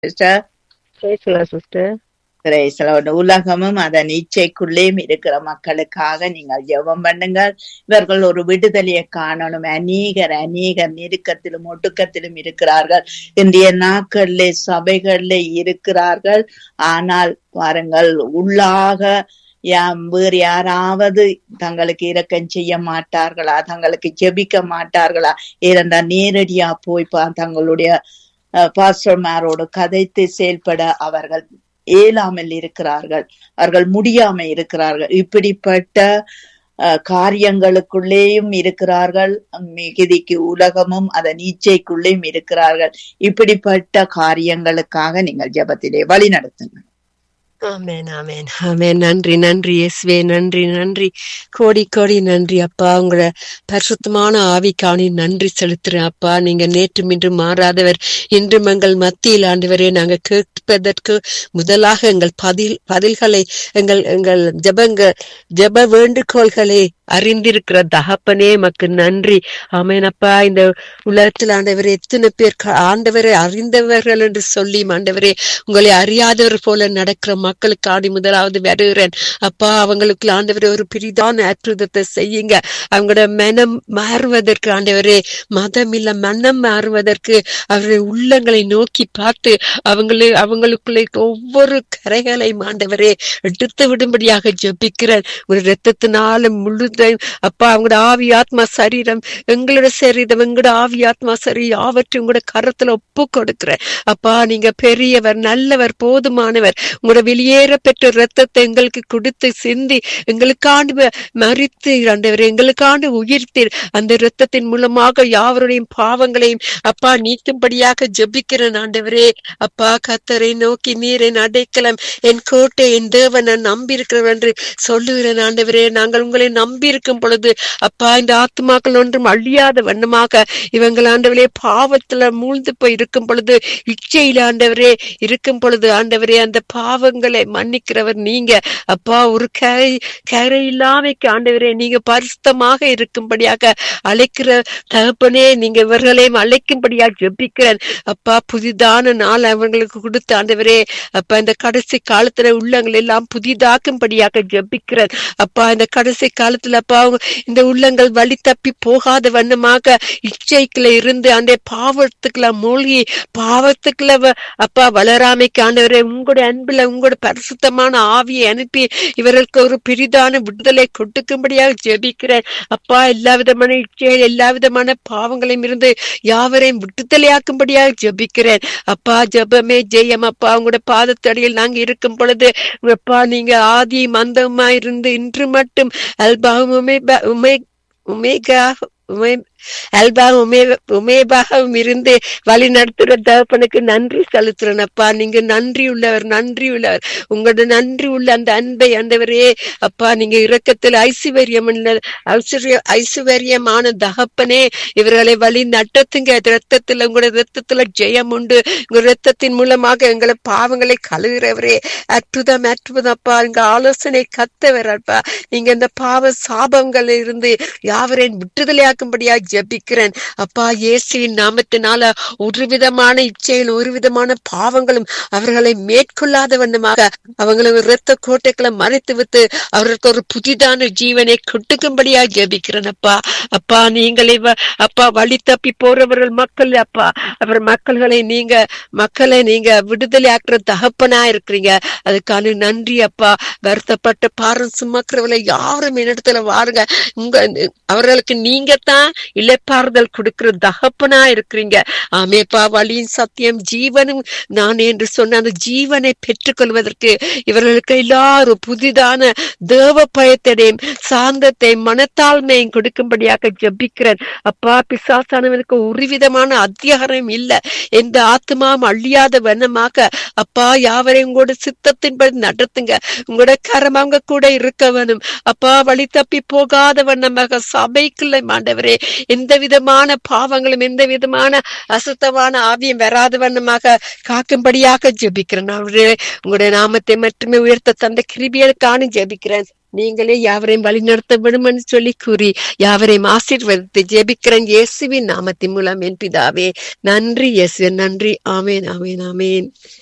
sister பேசலாம் sister கிரேசலோட உலகமும் அதன் இச்சைக்குள்ளேயும் இருக்கிற மக்களுக்காக நீங்கள் ஜெபம் பண்ணுங்கள் இவர்கள் ஒரு விடுதலையை காணணும் அநீகர் அநீகர் நெருக்கத்திலும் ஒடுக்கத்திலும் இருக்கிறார்கள் இன்றைய நாட்களிலே சபைகளிலே இருக்கிறார்கள் ஆனால் பாருங்கள் உள்ளாக யாம் வேறு யாராவது தங்களுக்கு இரக்கம் செய்ய மாட்டார்களா தங்களுக்கு ஜெபிக்க மாட்டார்களா ஏனென்றால் நேரடியா போய் பா- தங்களுடைய பாஸ்டர்மாரோடு கதைத்து செயல்பட அவர்கள் இயலாமல் இருக்கிறார்கள் அவர்கள் முடியாம இருக்கிறார்கள் இப்படிப்பட்ட அஹ், காரியங்களுக்குள்ளேயும் இருக்கிறார்கள் மிகுதிக்கு உலகமும் அதன் இச்சைக்குள்ளேயும் இருக்கிறார்கள் இப்படிப்பட்ட காரியங்களுக்காக நீங்கள் ஜெபத்திலே வழி நடத்துங்க ஆமென் ஆமென் ஆமென் நன்றி நன்றி இயேசுவே நன்றி நன்றி கோடி கோடி நன்றி அப்பா உங்களோட பரிசுத்தமான ஆவிக்காணி நன்றி செலுத்துறேன் அப்பா நீங்க நேற்று இன்று மாறாதவர் இன்றும் எங்கள் மத்தியில் ஆண்டவரே நாங்க கேட்பதற்கு முதலாக எங்கள் பதில் பதில்களை எங்கள் எங்கள் ஜெபங்க ஜெப வேண்டுகோள்களை அறிந்திருக்கிற தகப்பனே மக்கு நன்றி ஆமேனப்பா இந்த உலகத்தில் ஆண்டவரே எத்தனை பேர் க- ஆண்டவரை அறிந்தவர்கள் என்று சொல்லி ஆண்டவரே உங்களை அறியாதவர் போல நடக்கிற மக்களுக்கு ஆடி முதலாவது வருகிறேன் அப்பா அவங்களுக்கு ஆண்டவரே ஒரு பிரிதான அற்புதத்தை செய்யுங்க அவங்களோட மனம் மாறுவதற்கு ஆண்டவரே மதம் இல்ல மனம் மாறுவதற்கு அவருடைய உள்ளங்களை நோக்கி பார்த்து அவங்களே அவங்களுக்குள்ளே ஒவ்வொரு கரைகளையும் ஆண்டவரே எடுத்து விடும்படியாக ஜெபிக்கிறேன் ஒரு ரத்தத்தினால முழுதையும் அப்பா அவங்களோட ஆவி ஆத்மா சரீரம் எங்களோட சரீரம் எங்களோட ஆவி ஆத்மா சரி யாவற்றையும் உங்களோட கரத்துல ஒப்பு கொடுக்கிறேன் அப்பா நீங்க பெரியவர் நல்லவர் போதுமானவர் உங்களோட வெளியேற பெற்ற ரத்தத்தை எங்களுக்கு கொடுத்து சிந்தி எங்களுக்காண்டு ம- மரித்து ஆண்டவரே எங்களுக்காண்டு உயிர்த்தீர் அந்த இரத்தத்தின் மூலமாக யாவருடைய பாவங்களையும் அப்பா நீக்கும்படியாக ஜெபிக்கிறேன் ஆண்டவரே அப்பா கத்தரை நோக்கி நீரின் அடைக்கலம் என் கோட்டை என் தேவன் நான் நம்பி இருக்கிறவர் என்று சொல்லுகிறேன் ஆண்டவரே நாங்கள் உங்களை நம்பி இருக்கும் பொழுது அப்பா இந்த ஆத்மாக்கள் ஒன்றும் அழியாத வண்ணமாக இவங்கள் ஆண்டவரே பாவத்துல மூழ்ந்து போய் இருக்கும் பொழுது இச்சையில ஆண்டவரே இருக்கும் பொழுது ஆண்டவரே அந்த பாவங்களை மன்னிக்கிறவர் நீங்க அப்பா ஒரு கரை கரை இல்லாமைக்கு ஆண்டவரே நீங்க பரிசுத்தமாக இருக்கும்படியாக அழைக்கிற தகப்பனே நீங்க இவர்களையும் அழைக்கும்படியாக ஜெபிக்கிறேன் அப்பா புதிதான நாள் அவங்களுக்கு கொடுத்த ஆண்டவரே அப்பா இந்த கடைசி காலத்துல உள்ளங்கள் எல்லாம் புதிதாக்கும்படியாக ஜெபிக்கிறேன் அப்பா இந்த கடைசி காலத்துல அப்பா அவங்க இந்த உள்ளங்கள் வழி தப்பி போகாத வண்ணமாக இச்சைக்குள்ள இருந்து அந்த பாவத்துக்குள்ள மூழ்கி பாவத்துக்குள்ள வ- அப்பா வளராமைக்கு ஆண்டவரே உங்களுடைய அன்புல உங்களோட பரிசுத்தமான ஆவியை அனுப்பி இவர்களுக்கு ஒரு பெரிதான விடுதலை கொடுக்கும்படியாக ஜெபிக்கிறேன் அப்பா எல்லா விதமான இச்சைகள் எல்லா விதமான பாவங்களையும் இருந்து யாவரையும் விடுதலையாக்கும்படியாக ஜெபிக்கிறேன் அப்பா ஜெபமே ஜெயம் அப்பா உங்களோட பாதத்தடியில் நாங்க இருக்கும் பொழுது அப்பா நீங்க ஆதி மந்தமா இருந்து இன்று மட்டும் அல்பாவும் உமே உமே உமேகா உமே அல்பா உமே உமேபாகவும் இருந்து வழி நடத்துற தகப்பனுக்கு நன்றி செலுத்துறேன் அப்பா நீங்க நன்றி உள்ளவர் நன்றி உள்ளவர் உங்களோட நன்றி உள்ள அந்த அன்பை ஆண்டவரே அப்பா நீங்க இரக்கத்தில் ஐஸ்வர்யம் உள்ள ஐஸ்வர்ய ஐஸ்வர்யமான தகப்பனே இவர்களை வழி நடத்துங்க ரத்தத்துல உங்களோட ரத்தத்துல ஜெயம் உண்டு உங்க ரத்தத்தின் மூலமாக எங்களை பாவங்களை கழுகிறவரே அற்புதம் அற்புதம் அப்பா இங்க ஆலோசனை கத்தவர் அப்பா நீங்க இந்த பாவ சாபங்கள் இருந்து யாவரையும் விட்டுதலையாக்கும்படியா ஜெபிக்கிறேன் அப்பா இயேசுவின் நாமத்தினால ஒரு விதமான இச்சையில் ஒரு விதமான பாவங்களும் அவர்களை மேற்கொள்ளாத வண்ணமாக அவங்களை இரத்த கோட்டைகளை மறைத்து விட்டு அவர்களுக்கு ஒரு புதிதான ஜீவனை கொட்டுக்கும்படியா ஜெபிக்கிறேன் அப்பா அப்பா நீங்களே வ- அப்பா வழி தப்பி போறவர்கள் மக்கள் அப்பா அவர் மக்கள்களை நீங்க மக்களை நீங்க விடுதலை ஆக்குற தகப்பனா இருக்கிறீங்க அதுக்கான நன்றி அப்பா வருத்தப்பட்ட பாரம் சுமக்கிறவர்களை யாரும் என்னிடத்துல வாருங்க உங்க அவர்களுக்கு நீங்க தான் இளைப்பாறுதல் கொடுக்கிற தகப்பனா இருக்கிறீங்க ஆமேப்பா வழியின் சத்தியம் ஜீவனும் நான் என்று சொன்ன அந்த ஜீவனை பெற்றுக்கொள்வதற்கு இவர்களுக்கு எல்லாரும் புதிதான தேவ பயத்தையும் சாந்தத்தையும் மனத்தாழ்மையும் கொடுக்கும்படியாக ஜெபிக்கிறேன் அப்பா பிசாசானவனுக்கு ஒரு விதமான அதிகாரம் இல்ல எந்த ஆத்மாவும் அழியாத வண்ணமாக அப்பா யாவரையும் உங்களோட சித்தத்தின்படி நடத்துங்க உங்களோட கரம் அவங்க கூட இருக்க வேணும் அப்பா வழி தப்பி போகாத வண்ணமாக சபைக்குள்ள ஆண்டவரே எந்த விதமான பாவங்களும் எந்த விதமான அசுத்தமான ஆவியும் வராத வண்ணமாக காக்கும்படியாக ஜெபிக்கிறேன் அவரே உங்களுடைய நாமத்தை மட்டுமே உயர்த்த தந்த கிருபியலுக்கான ஜெபிக்கிறேன் நீங்களே யாவரையும் வழிநடத்த வேண்டும் என்று சொல்லி கூறி யாவரையும் ஆசீர்வதித்து ஜெபிக்கிறேன் இயேசுவின் நாமத்தின் மூலம் என் பிதாவே நன்றி இயேசுவே நன்றி ஆமேன் ஆமேன் ஆமேன்